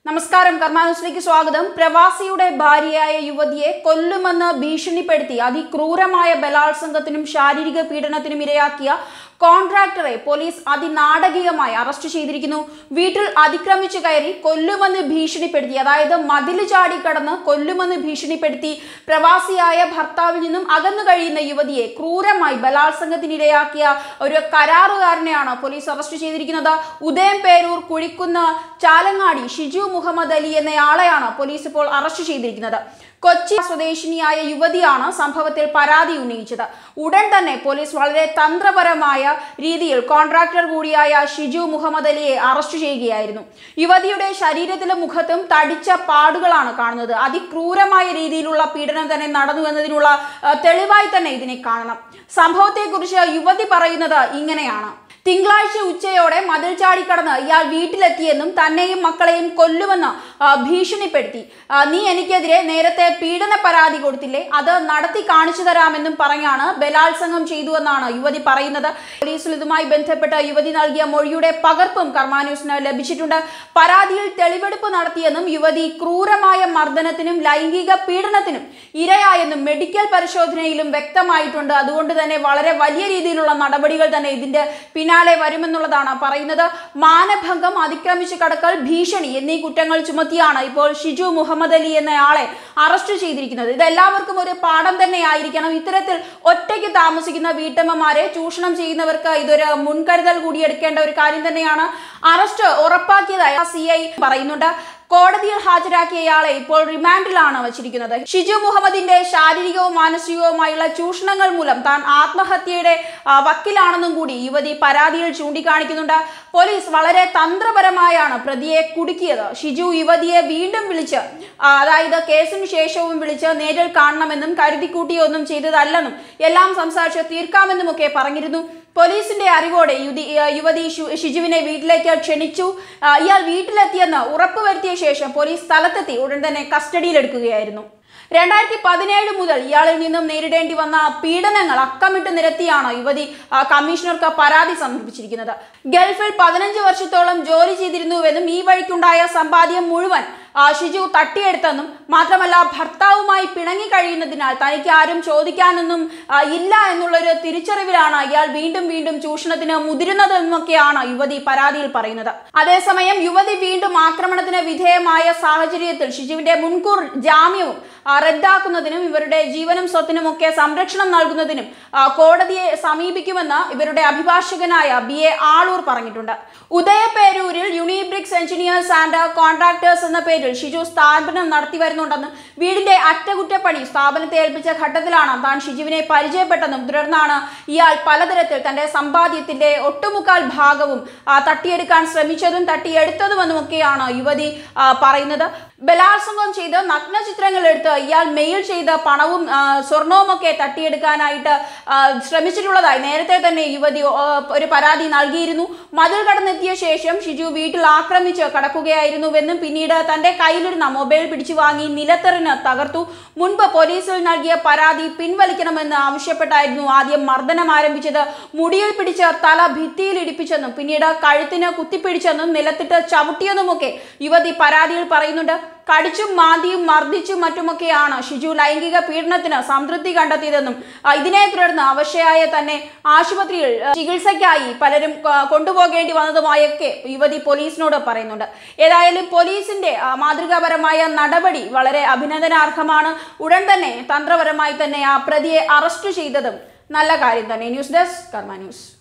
നമസ്കാരം കർമാനുസിലേക്ക് സ്വാഗതം പ്രവാസിയുടെ ഭാര്യയായ യുവതിയെ കൊല്ലുമെന്ന് ഭീഷണിപ്പെടുത്തി അതിക്രൂരമായ ബലാത്സംഗത്തിനും ശാരീരിക പീഡനത്തിനും ഇരയാക്കിയ കോൺട്രാക്ടറെ പോലീസ് അതിനാടകീയമായി അറസ്റ്റ് ചെയ്തിരിക്കുന്നു വീട്ടിൽ അതിക്രമിച്ചു കയറി കൊല്ലുമെന്ന് ഭീഷണിപ്പെടുത്തി അതായത് മതില് ചാടി കടന്ന് കൊല്ലുമെന്ന് ഭീഷണിപ്പെടുത്തി പ്രവാസിയായ ഭർത്താവിൽ നിന്നും അകന്നു കഴിയുന്ന യുവതിയെ ക്രൂരമായി ബലാത്സംഗത്തിനിരയാക്കിയ ഒരു കരാറുകാരനെയാണ് പോലീസ് അറസ്റ്റ് ചെയ്തിരിക്കുന്നത് ഉദയം പേരൂർ കുഴിക്കുന്ന് ചാലങ്ങാടി ഷിജു മുഹമ്മദ് അലി എന്നയാളെയാണ് പോലീസ് ഇപ്പോൾ അറസ്റ്റ് ചെയ്തിരിക്കുന്നത് കൊച്ചി സ്വദേശിനിയായ യുവതിയാണ് സംഭവത്തിൽ പരാതി ഉന്നയിച്ചത് ഉടൻ തന്നെ പോലീസ് വളരെ തന്ത്രപരമായ രീതിയിൽ കോൺട്രാക്ടർ കൂടിയായ ഷിജു മുഹമ്മദ് അലിയെ അറസ്റ്റ് ചെയ്യുകയായിരുന്നു യുവതിയുടെ ശരീരത്തിലും മുഖത്തും തടിച്ച പാടുകളാണ് കാണുന്നത് അതിക്രൂരമായ രീതിയിലുള്ള പീഡനം തന്നെ നടന്നു എന്നതിനുള്ള ആ, തെളിവായി തന്നെ ഇതിനെ കാണണം സംഭവത്തെക്കുറിച്ച് യുവതി പറയുന്നത് ഇങ്ങനെയാണ് തിങ്കളാഴ്ച ഉച്ചയോടെ മതിൽ ചാടിക്കടന്ന് ഇയാൾ വീട്ടിലെത്തിയെന്നും തന്നെയും മക്കളെയും കൊല്ലുമെന്ന് ആ, ഭീഷണിപ്പെടുത്തി ആ, നീ എനിക്കെതിരെ നേരത്തെ പീഡന പരാതി കൊടുത്തില്ലേ അത് നടത്തി കാണിച്ചു തരാമെന്നും പറഞ്ഞാണ് ബലാത്സംഗം ചെയ്തുവെന്നാണ് യുവതി പറയുന്നത് പോലീസിൽ ഇതുമായി ബന്ധപ്പെട്ട് യുവതി നൽകിയ മൊഴിയുടെ പകർപ്പും കർമാന്യൂസിന് ലഭിച്ചിട്ടുണ്ട് പരാതിയിൽ തെളിവെടുപ്പ് നടത്തിയെന്നും യുവതി ക്രൂരമായ മർദ്ദനത്തിനും ലൈംഗിക പീഡനത്തിനും ഇരയായെന്നും മെഡിക്കൽ പരിശോധനയിലും വ്യക്തമായിട്ടുണ്ട് അതുകൊണ്ട് തന്നെ വളരെ വലിയ രീതിയിലുള്ള നടപടികൾ തന്നെ ഇതിന്റെ പിന്നാലെ വരുമെന്നുള്ളതാണ് പറയുന്നത് മാനഭംഗം അതിക്രമിച്ച് കടക്കൽ ഭീഷണി എന്നീ കുറ്റങ്ങൾ ചുമത്തിയാണ് ഇപ്പോൾ ഷിജു മുഹമ്മദ് അലി എന്നയാളെ അറസ്റ്റ് ചെയ്തിരിക്കുന്നത് ഇത് എല്ലാവർക്കും ഒരു പാഠം തന്നെ ആയിരിക്കണം ഇത്തരത്തിൽ ഒറ്റയ്ക്ക് താമസിക്കുന്ന വീട്ടമ്മമാരെ ചൂഷണം ചെയ്യുന്നവർക്ക് ഇതൊരു മുൻകരുതൽ കൂടി എടുക്കേണ്ട ഒരു കാര്യം തന്നെയാണ് അറസ്റ്റ് ഉറപ്പാക്കിയതായി സി ഐ പറയുന്നുണ്ട് കോടതിയിൽ ഹാജരാക്കിയ ഇയാളെ ഇപ്പോൾ റിമാൻഡിലാണ് വച്ചിരിക്കുന്നത് ഷിജു മുഹമ്മദിന്റെ ശാരീരികവും മാനസികവുമായുള്ള ചൂഷണങ്ങൾ മൂലം താൻ ആത്മഹത്യയുടെ ആ, വക്കിലാണെന്നും കൂടി യുവതി പരാതിയിൽ ചൂണ്ടിക്കാണിക്കുന്നുണ്ട് പോലീസ് വളരെ തന്ത്രപരമായാണ് പ്രതിയെ കുടുക്കിയത് ഷിജു യുവതിയെ വീണ്ടും വിളിച്ച് ആ, അതായത് കേസിന് ശേഷവും വിളിച്ച് നേരിൽ കാണണമെന്നും കരുതിക്കൂട്ടിയൊന്നും ചെയ്തതല്ലെന്നും എല്ലാം സംസാരിച്ച് തീർക്കാമെന്നും ഒക്കെ പറഞ്ഞിരുന്നു പോലീസിന്റെ അറിവോടെ യുതി ആ, യുവതി ഷു- ഷിജുവിനെ വീട്ടിലേക്ക് ക്ഷണിച്ചു ആ, ഇയാൾ വീട്ടിലെത്തിയെന്ന് ഉറപ്പുവരുത്തിയ ശേഷം പോലീസ് സ്ഥലത്തെത്തി ഉടൻ തന്നെ കസ്റ്റഡിയിലെടുക്കുകയായിരുന്നു രണ്ടായിരത്തി പതിനേഴ് മുതൽ ഇയാളിൽ നിന്നും നേരിടേണ്ടി വന്ന പീഡനങ്ങൾ അക്കമിട്ട് നിരത്തിയാണ് യുവതി ആ, കമ്മീഷണർക്ക് പരാതി സമർപ്പിച്ചിരിക്കുന്നത് ഗൾഫിൽ പതിനഞ്ച് വർഷത്തോളം ജോലി ചെയ്തിരുന്നുവെന്നും ഈ വഴിക്കുണ്ടായ സമ്പാദ്യം മുഴുവൻ ആ, ഷിജു തട്ടിയെടുത്തെന്നും മാത്രമല്ല ഭർത്താവുമായി പിണങ്ങി കഴിയുന്നതിനാൽ തനിക്ക് ആരും ചോദിക്കാനൊന്നും ആ, ഇല്ല എന്നുള്ളൊരു തിരിച്ചറിവിലാണ് ഇയാൾ വീണ്ടും വീണ്ടും ചൂഷണത്തിന് മുതിരുന്നതെന്നൊക്കെയാണ് യുവതി പരാതിയിൽ പറയുന്നത് അതേസമയം യുവതി വീണ്ടും ആക്രമണത്തിന് വിധേയമായ സാഹചര്യത്തിൽ ഷിജുവിന്റെ മുൻകൂർ ജാമ്യവും ആ, റദ്ദാക്കുന്നതിനും ഇവരുടെ ജീവനും സ്വത്തിനും ഒക്കെ സംരക്ഷണം നൽകുന്നതിനും ആ, കോടതിയെ സമീപിക്കുമെന്ന് ഇവരുടെ അഭിഭാഷകനായ ബി എ ആളൂർ പറഞ്ഞിട്ടുണ്ട് ഉദയപേരൂരിൽ യൂണിബ്രിക്സ് എഞ്ചിനീയേഴ്സ് ആൻഡ് കോൺട്രാക്ടേഴ്സ് എന്ന പേരിൽ ഷിജു സ്ഥാപനം നടത്തി വരുന്നുണ്ടെന്നും വീടിന്റെ അറ്റകുറ്റപ്പണി സ്ഥാപനത്തെ ഏൽപ്പിച്ച ഘട്ടത്തിലാണ് താൻ ഷിജുവിനെ പരിചയപ്പെട്ടെന്നും തുടർന്നാണ് ഇയാൾ പലതരത്തിൽ തന്റെ സമ്പാദ്യത്തിന്റെ ഒട്ടുമുക്കാൽ ഭാഗവും ആ, തട്ടിയെടുക്കാൻ ശ്രമിച്ചതും തട്ടിയെടുത്തതുമെന്നും ഒക്കെയാണ് യുവതി ആ, പറയുന്നത് ബലാത്സംഗം ചെയ്ത് നഗ്ന ചിത്രങ്ങൾ എടുത്ത് ഇയാൾ മെയിൽ ചെയ്ത പണവും ആ, സ്വർണവും ഒക്കെ തട്ടിയെടുക്കാനായിട്ട് ആ, ശ്രമിച്ചിട്ടുള്ളതായി നേരത്തെ തന്നെ യുവതി ആ, ഒരു പരാതി നൽകിയിരുന്നു മതിൽ കടന്നെത്തിയ ശേഷം ഷിജു വീട്ടിൽ ആക്രമിച്ച് കടക്കുകയായിരുന്നുവെന്നും പിന്നീട് തന്റെ കയ്യിലിരുന്ന മൊബൈൽ പിടിച്ചു വാങ്ങി നിലത്തെറിഞ്ഞ് തകർത്തു മുൻപ് പോലീസിൽ നൽകിയ പരാതി പിൻവലിക്കണമെന്ന് ആവശ്യപ്പെട്ടായിരുന്നു ആദ്യം മർദ്ദനം ആരംഭിച്ചത് മുടിയിൽ പിടിച്ച് തല ഭിത്തിയിൽ ഇടിപ്പിച്ചെന്നും പിന്നീട് കഴുത്തിന് കുത്തിപ്പിടിച്ചെന്നും നിലത്തിട്ട് ചവിട്ടിയെന്നുമൊക്കെ യുവതി പരാതിയിൽ പറയുന്നുണ്ട് കടിച്ചും മാന്തിയും മർദ്ദിച്ചും മറ്റുമൊക്കെയാണ് ഷിജു ലൈംഗിക പീഡനത്തിന് സംതൃപ്തി കണ്ടെത്തിയതെന്നും ആ, ഇതിനെ തുടർന്ന് അവശയായ തന്നെ ആശുപത്രിയിൽ ആ, ചികിത്സയ്ക്കായി പലരും ആ, കൊണ്ടുപോകേണ്ടി വന്നതുമായൊക്കെ യുവതി പോലീസിനോട് പറയുന്നുണ്ട് ഏതായാലും പോലീസിന്റെ ആ, മാതൃകാപരമായ നടപടി വളരെ അഭിനന്ദനാർഹമാണ് ഉടൻ തന്നെ തന്ത്രപരമായി തന്നെ ആ പ്രതിയെ അറസ്റ്റ് ചെയ്തതും നല്ല കാര്യം തന്നെ ന്യൂസ് ഡെസ്ക് കർമ്മ ന്യൂസ്